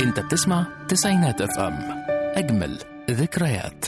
انت بتسمع تسعينات اف ام اجمل ذكريات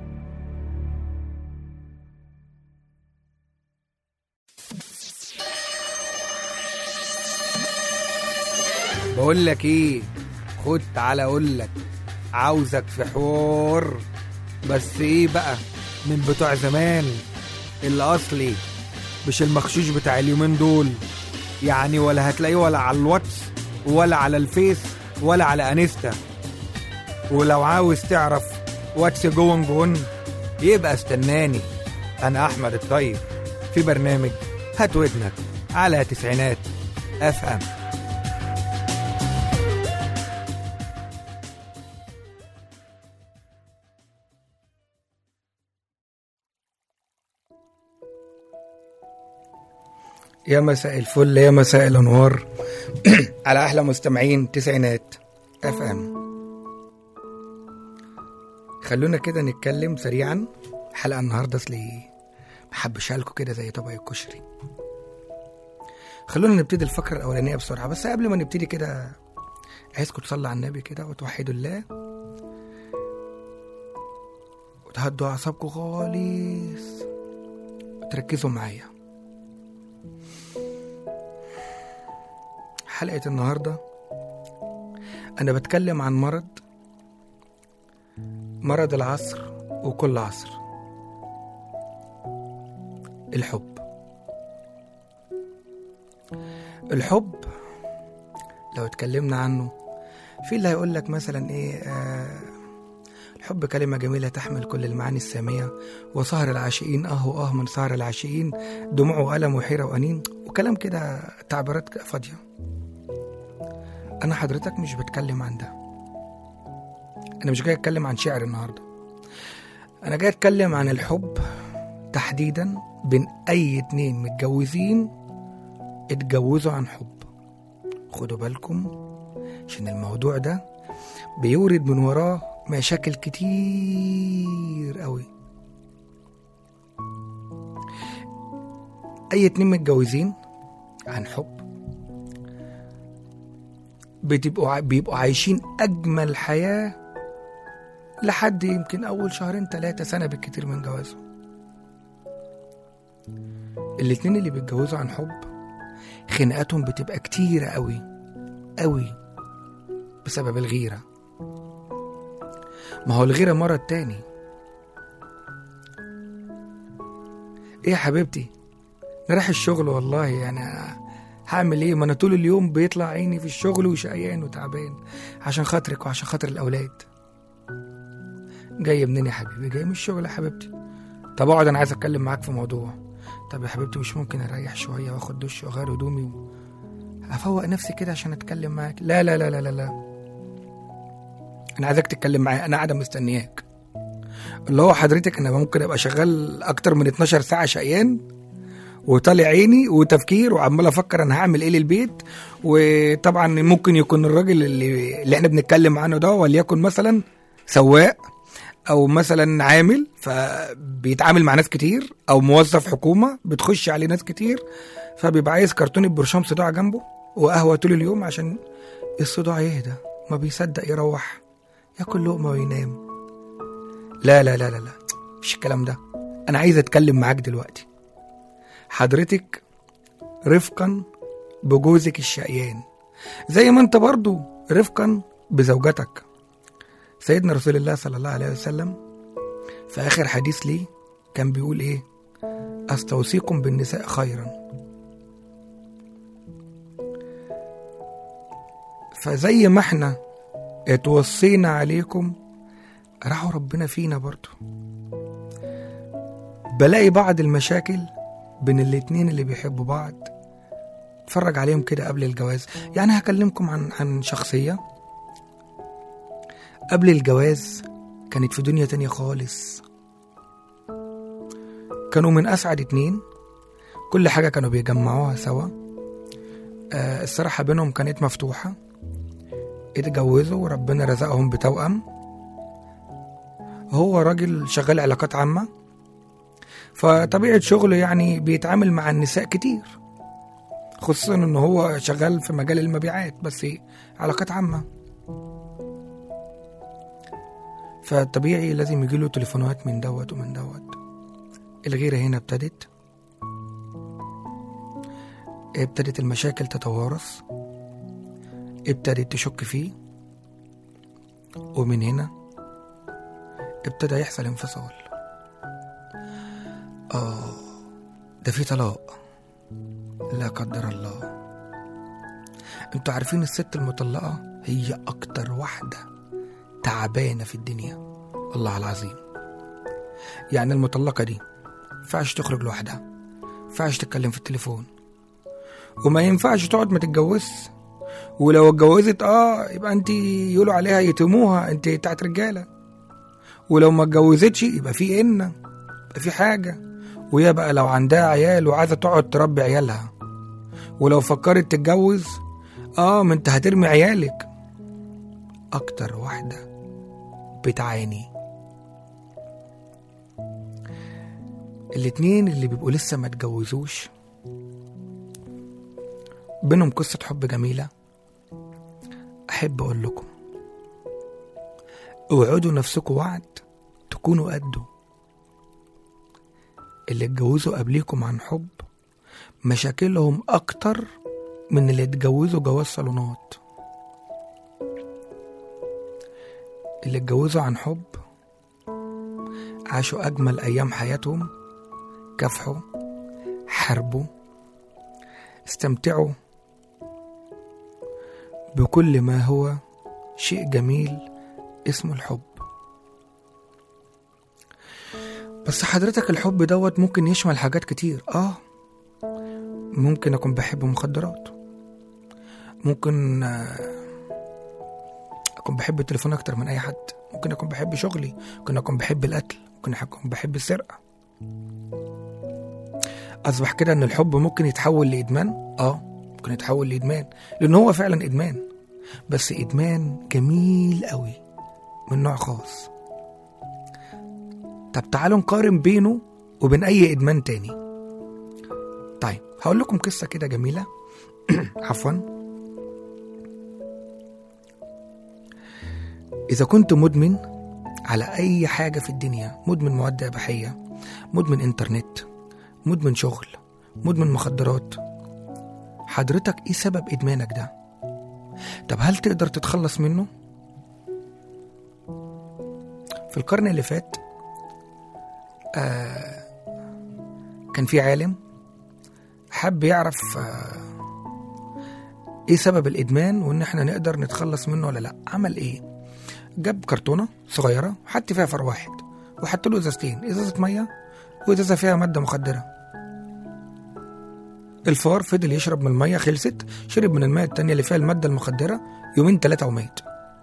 بقول لك ايه خد تعالى اقول لك عاوزك في حوار بس ايه بقى من بتوع زمان الاصلي مش المخشوش بتاع اليومين دول يعني ولا هتلاقيه ولا على الواتس ولا على الفيس ولا على انستا ولو عاوز تعرف واتس جون جون يبقى استناني انا احمد الطيب في برنامج هات ودنك على تسعينات اف ام يا مساء الفل يا مساء الانوار على احلى مستمعين تسعينات اف ام خلونا كده نتكلم سريعا حلقه النهارده اصلي محبشها لكم كده زي طبق الكشري خلونا نبتدي الفقره الاولانيه بسرعه بس قبل ما نبتدي كده عايزكم تصلوا على النبي كده وتوحدوا الله وتهدوا اعصابكم خالص وتركزوا معايا حلقة النهاردة أنا بتكلم عن مرض مرض العصر وكل عصر الحب الحب لو اتكلمنا عنه في اللي هيقول لك مثلا ايه آه الحب كلمة جميلة تحمل كل المعاني السامية وسهر العاشقين اه واه من سهر العاشقين دموع وألم وحيرة وأنين وكلام كده تعبيرات فاضية أنا حضرتك مش بتكلم عن ده أنا مش جاي أتكلم عن شعر النهاردة أنا جاي أتكلم عن الحب تحديدا بين أي اتنين متجوزين اتجوزوا عن حب خدوا بالكم عشان الموضوع ده بيورد من وراه مشاكل كتير قوي اي اتنين متجوزين عن حب بتبقوا ع- بيبقوا عايشين اجمل حياه لحد يمكن اول شهرين ثلاثة سنة بالكتير من جوازهم الاتنين اللي بيتجوزوا عن حب خناقاتهم بتبقى كتيرة قوي قوي بسبب الغيرة ما هو الغيرة مرض تاني ايه يا حبيبتي انا رايح الشغل والله يعني هعمل ايه ما انا طول اليوم بيطلع عيني في الشغل وشقيان وتعبان عشان خاطرك وعشان خاطر الاولاد جاي منين يا حبيبي جاي من الشغل يا حبيبتي طب اقعد انا عايز اتكلم معاك في موضوع طب يا حبيبتي مش ممكن اريح شويه واخد دش واغير هدومي و... افوق نفسي كده عشان اتكلم معاك لا لا لا لا لا, لا. انا عايزك تتكلم معايا انا قاعده مستنياك اللي هو حضرتك انا ممكن ابقى شغال اكتر من 12 ساعه شقيان وطالع عيني وتفكير وعمال افكر انا هعمل ايه للبيت وطبعا ممكن يكون الراجل اللي, اللي احنا بنتكلم عنه ده وليكن مثلا سواق او مثلا عامل فبيتعامل مع ناس كتير او موظف حكومه بتخش عليه ناس كتير فبيبقى عايز كرتونه برشام صداع جنبه وقهوه طول اليوم عشان الصداع يهدى ما بيصدق يروح ياكل لقمه وينام لا لا لا لا لا مش الكلام ده انا عايز اتكلم معاك دلوقتي حضرتك رفقا بجوزك الشقيان زي ما انت برضو رفقا بزوجتك سيدنا رسول الله صلى الله عليه وسلم في آخر حديث ليه كان بيقول إيه أستوصيكم بالنساء خيرا فزي ما احنا اتوصينا عليكم راحوا ربنا فينا برضو بلاقي بعض المشاكل بين الاتنين اللي بيحبوا بعض اتفرج عليهم كده قبل الجواز يعني هكلمكم عن عن شخصيه قبل الجواز كانت في دنيا تانية خالص كانوا من أسعد اتنين كل حاجة كانوا بيجمعوها سوا آه الصراحة بينهم كانت مفتوحة اتجوزوا وربنا رزقهم بتوأم هو راجل شغال علاقات عامة فطبيعة شغله يعني بيتعامل مع النساء كتير خصوصا ان هو شغال في مجال المبيعات بس علاقات عامة فطبيعي لازم يجيله تليفونات من دوت ومن دوت الغيرة هنا ابتدت ابتدت المشاكل تتوارث ابتدت تشك فيه ومن هنا ابتدى يحصل انفصال اه ده في طلاق لا قدر الله انتوا عارفين الست المطلقة هي اكتر واحدة تعبانة في الدنيا الله العظيم يعني المطلقة دي ينفعش تخرج لوحدها ينفعش تتكلم في التليفون وما ينفعش تقعد ما تتجوزش ولو اتجوزت اه يبقى انت يقولوا عليها يتموها انت بتاعت رجاله ولو ما اتجوزتش يبقى في ان يبقى في حاجه وهي بقى لو عندها عيال وعايزه تقعد تربي عيالها ولو فكرت تتجوز اه ما انت هترمي عيالك اكتر واحده بتعاني الاتنين اللي بيبقوا لسه ما اتجوزوش بينهم قصة حب جميلة أحب أقول لكم اوعدوا نفسكم وعد تكونوا قده اللي اتجوزوا قبليكم عن حب مشاكلهم أكتر من اللي اتجوزوا جواز صالونات اللي اتجوزوا عن حب عاشوا أجمل أيام حياتهم كافحوا حاربوا استمتعوا بكل ما هو شيء جميل اسمه الحب بس حضرتك الحب دوت ممكن يشمل حاجات كتير اه ممكن اكون بحب مخدرات ممكن آه، اكون بحب التليفون اكتر من اي حد ممكن اكون بحب شغلي ممكن اكون بحب القتل ممكن اكون بحب السرقه اصبح كده ان الحب ممكن يتحول لادمان اه ممكن يتحول لادمان لان هو فعلا ادمان بس ادمان جميل قوي من نوع خاص طب تعالوا نقارن بينه وبين اي ادمان تاني طيب هقول لكم قصه كده جميله عفوا اذا كنت مدمن على اي حاجه في الدنيا مدمن مواد اباحيه مدمن انترنت مدمن شغل مدمن مخدرات حضرتك ايه سبب ادمانك ده طب هل تقدر تتخلص منه في القرن اللي فات آه كان في عالم حب يعرف آه ايه سبب الادمان وان احنا نقدر نتخلص منه ولا لا عمل ايه جاب كرتونه صغيره وحط فيها فار واحد وحط له ازازتين ازازه ميه وازازه فيها ماده مخدره الفار فضل يشرب من الميه خلصت شرب من الميه التانية اللي فيها الماده المخدره يومين ثلاثه ومات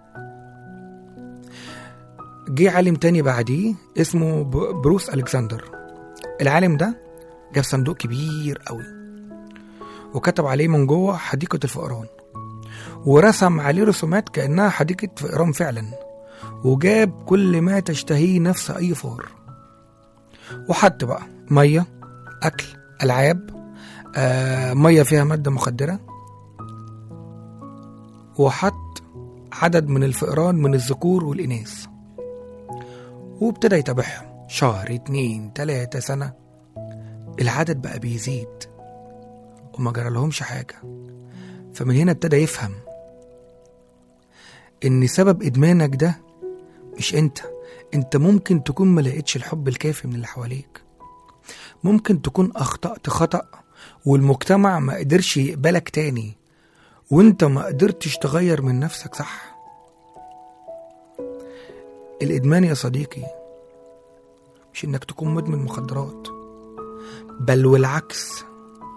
جه عالم تاني بعديه اسمه ب- بروس الكسندر العالم ده جاب صندوق كبير قوي وكتب عليه من جوه حديقه الفئران ورسم عليه رسومات كانها حديقه فئران فعلا وجاب كل ما تشتهيه نفس اي فار وحط بقى ميه اكل العاب آه ميه فيها ماده مخدره وحط عدد من الفئران من الذكور والاناث وابتدى يتابعهم شهر اتنين تلاتة سنة العدد بقى بيزيد وما جرالهمش حاجة فمن هنا ابتدى يفهم ان سبب ادمانك ده مش انت انت ممكن تكون ما لقيتش الحب الكافي من اللي حواليك ممكن تكون اخطأت خطأ والمجتمع ما قدرش يقبلك تاني وانت ما قدرتش تغير من نفسك صح الادمان يا صديقي مش انك تكون مدمن مخدرات بل والعكس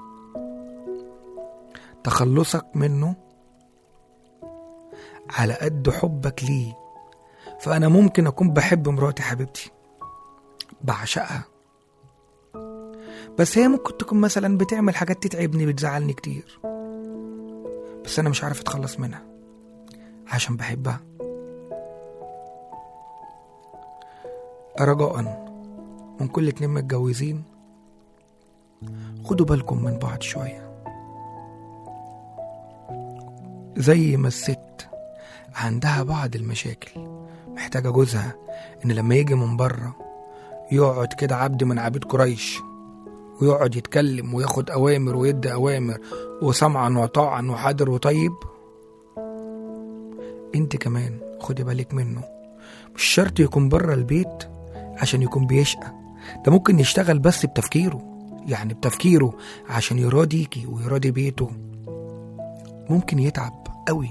تخلصك منه على قد حبك ليه فانا ممكن اكون بحب مراتي حبيبتي بعشقها بس هي ممكن تكون مثلا بتعمل حاجات تتعبني بتزعلني كتير بس انا مش عارف اتخلص منها عشان بحبها رجاء من كل اتنين متجوزين خدوا بالكم من بعض شوية زي ما الست عندها بعض المشاكل محتاجة جوزها إن لما يجي من بره يقعد كده عبد من عبيد قريش ويقعد يتكلم وياخد أوامر ويدي أوامر وسمعا وطاعا وحاضر وطيب انت كمان خدي بالك منه مش شرط يكون بره البيت عشان يكون بيشقى ده ممكن يشتغل بس بتفكيره يعني بتفكيره عشان يراضيكي ويراضي بيته ممكن يتعب قوي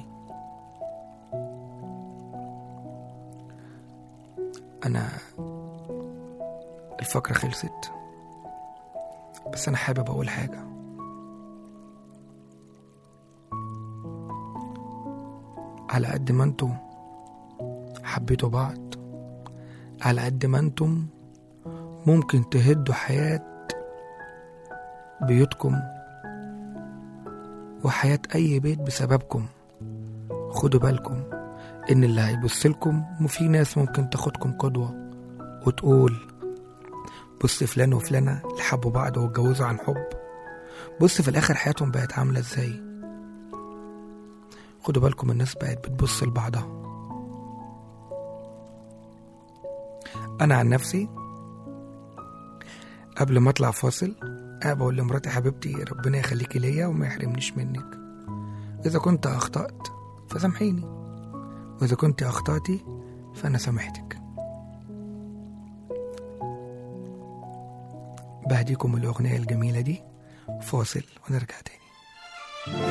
انا الفقرة خلصت بس انا حابب اقول حاجة على قد ما انتم حبيتوا بعض على قد ما انتم ممكن تهدوا حياة بيوتكم وحياة أي بيت بسببكم خدوا بالكم إن اللي هيبصلكم وفي ناس ممكن تاخدكم قدوة وتقول بص فلان وفلانة اللي حبوا بعض واتجوزوا عن حب بص في الآخر حياتهم بقت عاملة ازاي خدوا بالكم الناس بقت بتبص لبعضها أنا عن نفسي قبل ما أطلع فاصل أنا بقول لمراتي حبيبتي ربنا يخليكي ليا وما يحرمنيش منك إذا كنت أخطأت فسامحيني وإذا كنت أخطأتي فأنا سامحتك بهديكم الأغنية الجميلة دي فاصل ونرجع تاني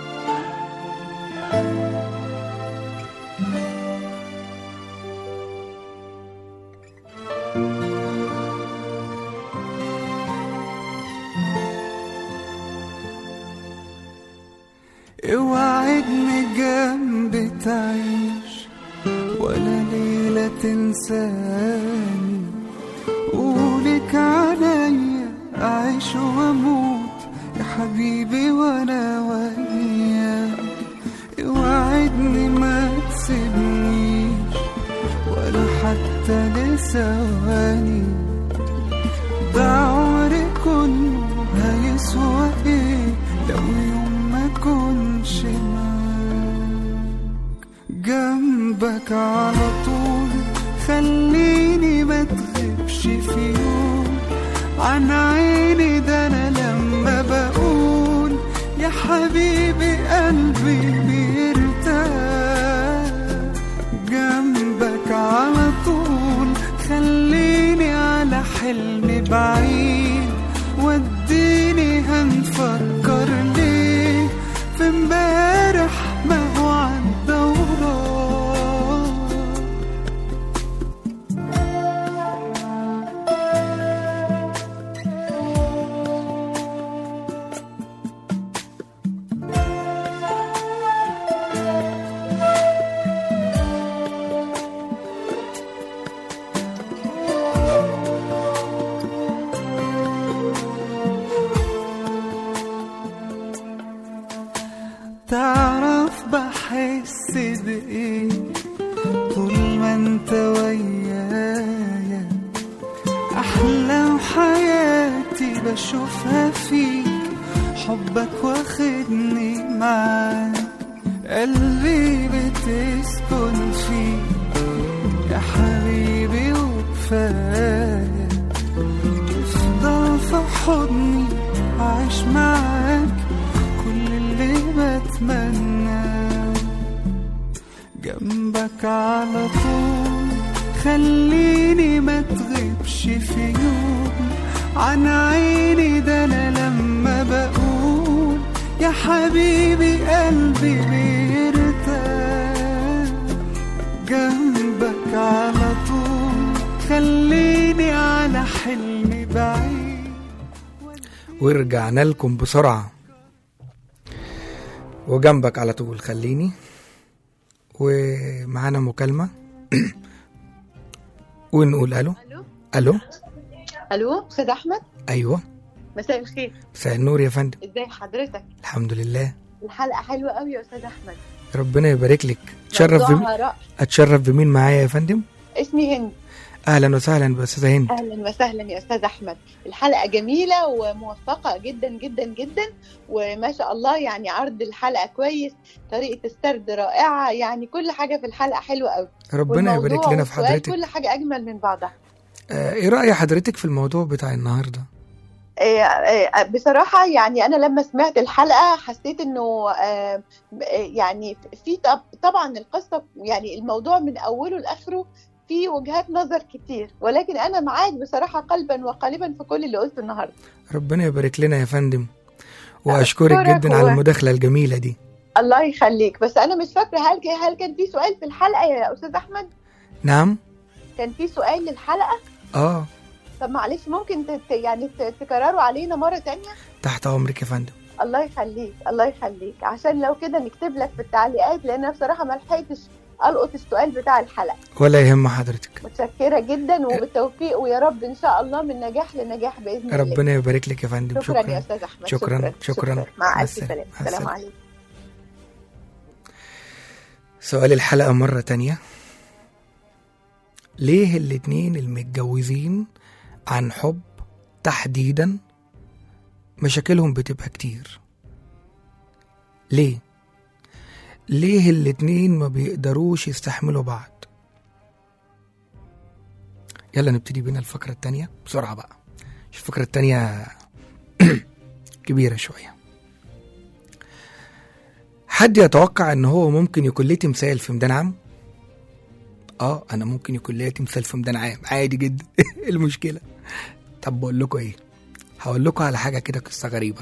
اوعدني جنبي تعيش ولا ليلة تنساني قولك عليا أعيش وأموت يا حبيبي وأنا وياك اوعدني ما تسيبنيش ولا حتى لثواني ده عمري كله هيسوى ايه لو يوم ما كنش معاك جنبك على طول خليني ما تغيبش في يوم عن عيني ده انا لما بقول يا حبيبي قلبي بيرتاح جنبك على طول خليني على حلم بعيد وديني هنفكر ليه في امبارح ما هو عدى وراه تعرف بحس بإيه طول ما انت ويايا أحلام حياتي بشوفها فيك حبك واخدني معاك قلبي بتسكن فيك يا حبيبي وكفاية تفضل في حضني عايش معاك كل اللي بتمناه جنبك على طول خليني ما تغيبش في يوم عن عيني ده انا لما بقول يا حبيبي قلبي بيرتاح جنبك على طول خليني على حلمي بعيد ورجعنا لكم بسرعة وجنبك على طول خليني ومعانا مكالمة ونقول ألو الو ألو الو استاذ احمد أيوة مساء الخير مساء النور يا فندم ازاي حضرتك الحمد لله الحلقه حلوه قوي يا استاذ احمد ربنا يبارك لك اتشرف بم... موضوعها رأي اتشرف بمين معايا يا فندم اسمي هند اهلا وسهلا باستاذه هند اهلا وسهلا يا استاذ احمد الحلقه جميله وموفقه جدا جدا جدا وما شاء الله يعني عرض الحلقه كويس طريقه السرد رائعه يعني كل حاجه في الحلقه حلوه قوي ربنا يبارك والموضوع لنا في والسؤال حضرتك كل حاجه اجمل من بعضها آه، ايه راي حضرتك في الموضوع بتاع النهارده آه، آه، بصراحة يعني أنا لما سمعت الحلقة حسيت إنه آه، يعني في طب طبعا القصة يعني الموضوع من أوله لآخره في وجهات نظر كتير ولكن أنا معاك بصراحة قلبا وقالبا في كل اللي قلته النهاردة ربنا يبارك لنا يا فندم واشكرك أشكرك جدا و- على المداخله الجميله دي الله يخليك بس أنا مش فاكرة هل هل كان في سؤال في الحلقة يا أستاذ أحمد؟ نعم كان في سؤال للحلقة؟ اه طب معلش ممكن تت يعني ت- تكرروا علينا مرة تانية؟ تحت امرك يا فندم الله يخليك الله يخليك عشان لو كده نكتب لك في التعليقات لان انا بصراحه ما لحقتش القط السؤال بتاع الحلقه ولا يهم حضرتك متشكره جدا وبالتوفيق ويا رب ان شاء الله من نجاح لنجاح باذن الله ربنا يبارك لك يا فندم شكرا, يا شكرا استاذ احمد شكراً، شكراً. مع مع الف السلامة. سلامه مع السلام السلامة. عليكم سؤال الحلقه مره تانية ليه الاتنين المتجوزين عن حب تحديدا مشاكلهم بتبقى كتير ليه ليه الاتنين ما بيقدروش يستحملوا بعض يلا نبتدي بينا الفقرة التانية بسرعة بقى الفقرة التانية كبيرة شوية حد يتوقع ان هو ممكن يكون ليه تمثال في ميدان عام اه انا ممكن يكون ليا تمثال في ميدان عام عادي جدا إيه المشكله طب بقول لكم ايه هقول لكم على حاجه كده قصه غريبه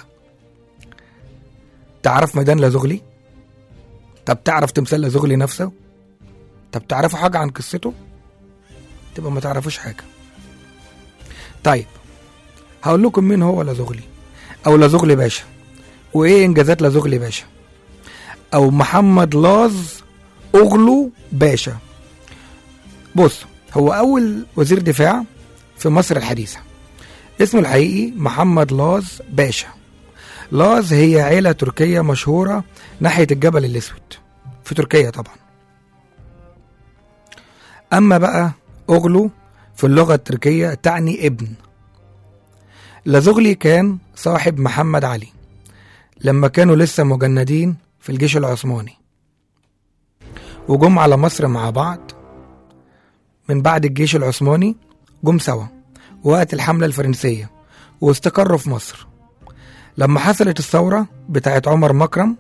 تعرف ميدان لازغلي طب تعرف تمثال لازغلي نفسه طب تعرفوا حاجه عن قصته تبقى ما تعرفوش حاجه طيب هقول لكم مين هو لازغلي او لازغلي باشا وايه انجازات لازغلي باشا او محمد لاز اغلو باشا بص هو اول وزير دفاع في مصر الحديثه اسمه الحقيقي محمد لاز باشا لاز هي عيلة تركية مشهورة ناحية الجبل الأسود في تركيا طبعا أما بقى أغلو في اللغة التركية تعني ابن لازغلي كان صاحب محمد علي لما كانوا لسه مجندين في الجيش العثماني وجم على مصر مع بعض من بعد الجيش العثماني جم سوا وقت الحملة الفرنسية واستقروا في مصر لما حصلت الثورة بتاعت عمر مكرم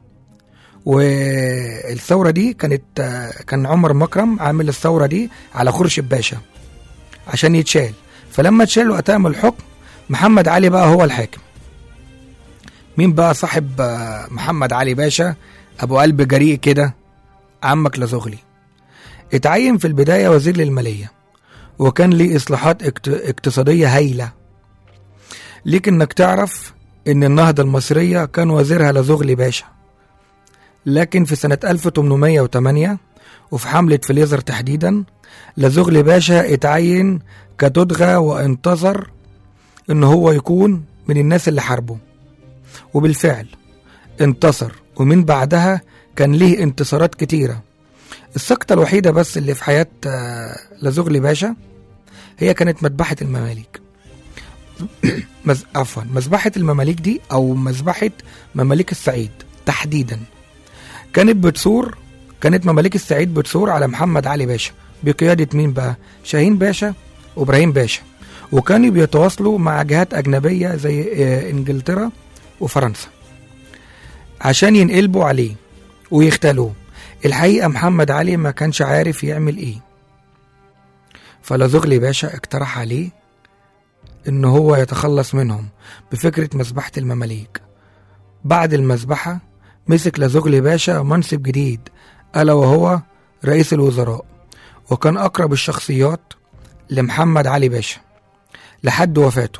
والثورة دي كانت كان عمر مكرم عامل الثورة دي على خرشب باشا عشان يتشال فلما اتشال وقتها من الحكم محمد علي بقى هو الحاكم مين بقى صاحب آه، محمد علي باشا ابو قلب جريء كده عمك لزغلي اتعين في البداية وزير للمالية وكان ليه إصلاحات اقت- اقتصادية هايلة ليك إنك تعرف إن النهضة المصرية كان وزيرها لزغلي باشا لكن في سنة 1808 وفي حملة فليزر تحديدا لزغلي باشا اتعين كتدغى وانتظر إن هو يكون من الناس اللي حاربه وبالفعل انتصر ومن بعدها كان ليه انتصارات كتيرة السقطة الوحيدة بس اللي في حياة آه، لازغلي باشا هي كانت مذبحة المماليك مز... عفوا مذبحة المماليك دي أو مذبحة مماليك الصعيد تحديدا كانت بتثور كانت مماليك الصعيد بتثور على محمد علي باشا بقيادة مين بقى؟ شاهين باشا وإبراهيم باشا وكانوا بيتواصلوا مع جهات أجنبية زي آه، إنجلترا وفرنسا عشان ينقلبوا عليه ويختلوه الحقيقة محمد علي ما كانش عارف يعمل ايه فلازغلي باشا اقترح عليه ان هو يتخلص منهم بفكرة مذبحة المماليك بعد المذبحة مسك لازغلي باشا منصب جديد ألا وهو رئيس الوزراء وكان أقرب الشخصيات لمحمد علي باشا لحد وفاته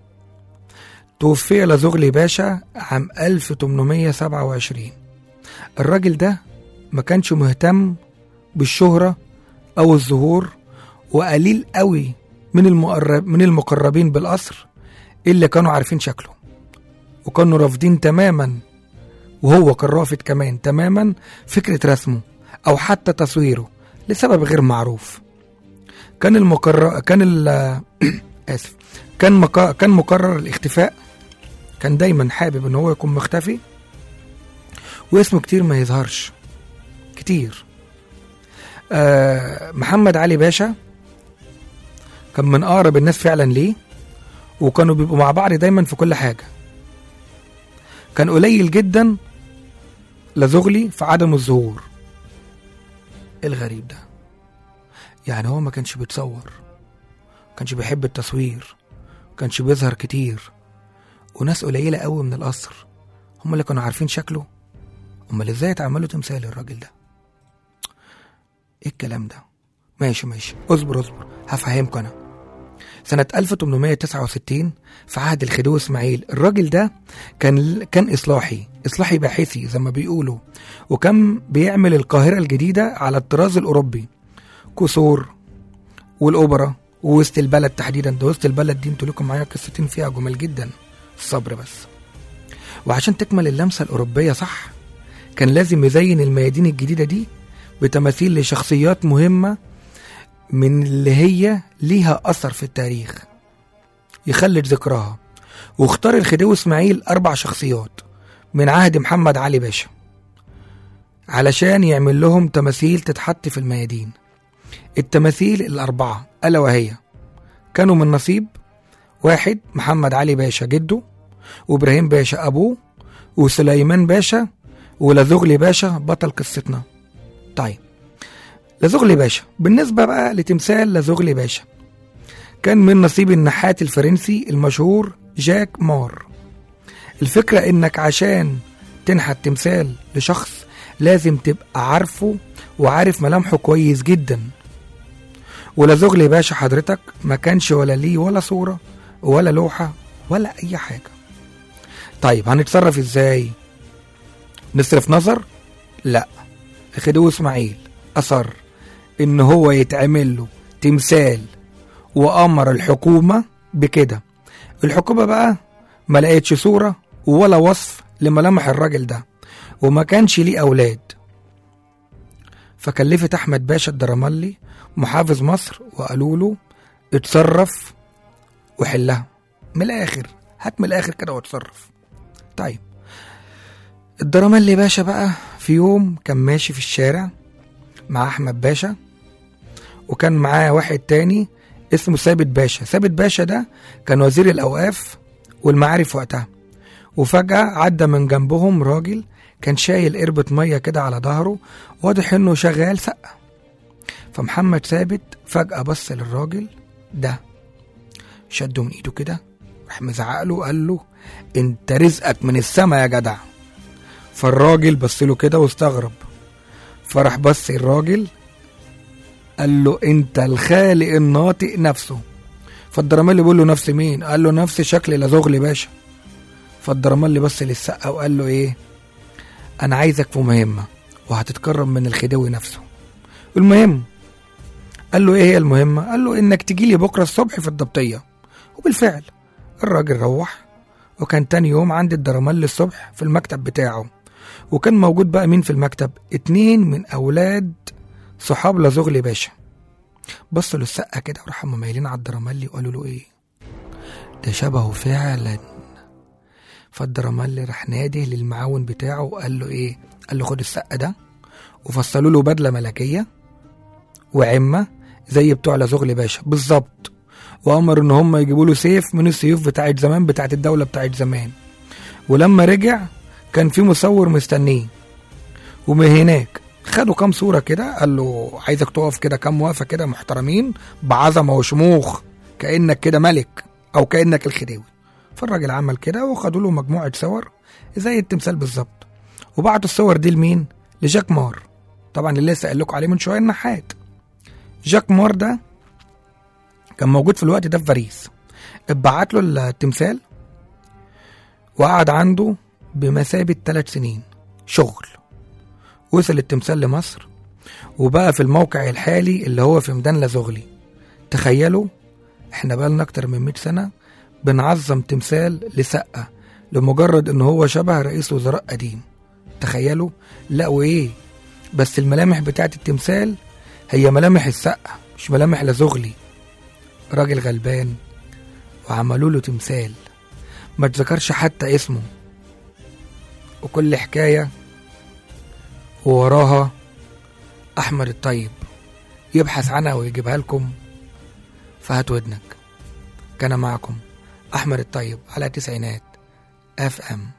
توفي لازغلي باشا عام 1827 الراجل ده ما كانش مهتم بالشهرة أو الظهور وقليل قوي من المقرب من المقربين بالقصر اللي كانوا عارفين شكله وكانوا رافضين تماما وهو كان رافض كمان تماما فكرة رسمه أو حتى تصويره لسبب غير معروف كان المقرر كان ال اسف كان مقا... كان مقرر الاختفاء كان دايما حابب ان هو يكون مختفي واسمه كتير ما يظهرش كتير آه محمد علي باشا كان من اقرب الناس فعلا ليه وكانوا بيبقوا مع بعض دايما في كل حاجه كان قليل جدا لزغلي في عدم الظهور إيه الغريب ده يعني هو ما كانش بيتصور كانش بيحب التصوير كانش بيظهر كتير وناس قليلة قوي من القصر هم اللي كانوا عارفين شكله امال ازاي اتعملوا تمثال الراجل ده ايه الكلام ده ماشي ماشي اصبر اصبر هفهمك انا سنة 1869 في عهد الخديوي اسماعيل الراجل ده كان كان اصلاحي اصلاحي باحثي زي ما بيقولوا وكان بيعمل القاهرة الجديدة على الطراز الاوروبي كسور والاوبرا ووسط البلد تحديدا ده وسط البلد دي انتوا لكم معايا قصتين فيها جمال جدا الصبر بس وعشان تكمل اللمسة الأوروبية صح كان لازم يزين الميادين الجديدة دي بتماثيل لشخصيات مهمة من اللي هي ليها أثر في التاريخ يخلد ذكرها واختار الخديوي إسماعيل أربع شخصيات من عهد محمد علي باشا علشان يعمل لهم تماثيل تتحط في الميادين التماثيل الأربعة ألا وهي كانوا من نصيب واحد محمد علي باشا جده وإبراهيم باشا أبوه وسليمان باشا ولزغلي باشا بطل قصتنا طيب لزغلي باشا بالنسبة بقى لتمثال لزغلي باشا كان من نصيب النحات الفرنسي المشهور جاك مار الفكرة انك عشان تنحت تمثال لشخص لازم تبقى عارفه وعارف ملامحه كويس جدا ولزغلي باشا حضرتك ما كانش ولا ليه ولا صورة ولا لوحة ولا أي حاجة طيب هنتصرف ازاي نصرف نظر لا خدوه اسماعيل أصر إن هو يتعمل له تمثال وأمر الحكومة بكده الحكومة بقى ما لقيتش صورة ولا وصف لملامح الراجل ده وما كانش ليه أولاد فكلفت أحمد باشا الدرملي محافظ مصر وقالوا له اتصرف وحلها من الآخر هات من الآخر كده واتصرف طيب الدرملي باشا بقى في يوم كان ماشي في الشارع مع أحمد باشا وكان معاه واحد تاني اسمه ثابت باشا ثابت باشا ده كان وزير الأوقاف والمعارف وقتها وفجأة عدى من جنبهم راجل كان شايل قربة مية كده على ظهره واضح انه شغال سقة فمحمد ثابت فجأة بص للراجل ده شده من ايده كده راح مزعق له قال له انت رزقك من السما يا جدع فالراجل بص له كده واستغرب فراح بص الراجل قال له انت الخالق الناطق نفسه فالدرمالي بيقول له نفس مين قال له نفس شكل لزغلي باشا فالدرمالي بص للسقة وقال له ايه انا عايزك في مهمة وهتتكرم من الخديوي نفسه المهم قال له ايه هي المهمة قال له انك تجي لي بكرة الصبح في الضبطية وبالفعل الراجل روح وكان تاني يوم عند الدرمالي الصبح في المكتب بتاعه وكان موجود بقى مين في المكتب اتنين من اولاد صحاب لزغلي باشا بصوا للسقة كده وراحوا مميلين على الدرمالي وقالوا له ايه ده شبهه فعلا فالدرمالي راح ناده للمعاون بتاعه وقال له ايه قال له خد السقة ده وفصلوا له بدلة ملكية وعمة زي بتوع لزغلي باشا بالظبط وامر ان هم يجيبوا له سيف من السيوف بتاعت زمان بتاعت الدولة بتاعت زمان ولما رجع كان في مصور مستنيه ومن هناك خدوا كام صورة كده قال له عايزك تقف كده كام وقفة كده محترمين بعظمة وشموخ كأنك كده ملك أو كأنك الخديوي فالراجل عمل كده وخدوا له مجموعة صور زي التمثال بالظبط وبعتوا الصور دي لمين؟ لجاك مار طبعا اللي لسه قال لكم عليه من شوية النحات جاك مار ده كان موجود في الوقت ده في باريس اتبعت له التمثال وقعد عنده بمثابة ثلاث سنين شغل وصل التمثال لمصر وبقى في الموقع الحالي اللي هو في ميدان لازغلي تخيلوا احنا بقالنا اكتر من 100 سنة بنعظم تمثال لسقة لمجرد ان هو شبه رئيس وزراء قديم تخيلوا لا وايه بس الملامح بتاعت التمثال هي ملامح السقة مش ملامح لزغلي راجل غلبان وعملوا له تمثال ما تذكرش حتى اسمه وكل حكاية ووراها أحمد الطيب يبحث عنها ويجيبها لكم فهات ودنك كان معكم أحمد الطيب على تسعينات اف ام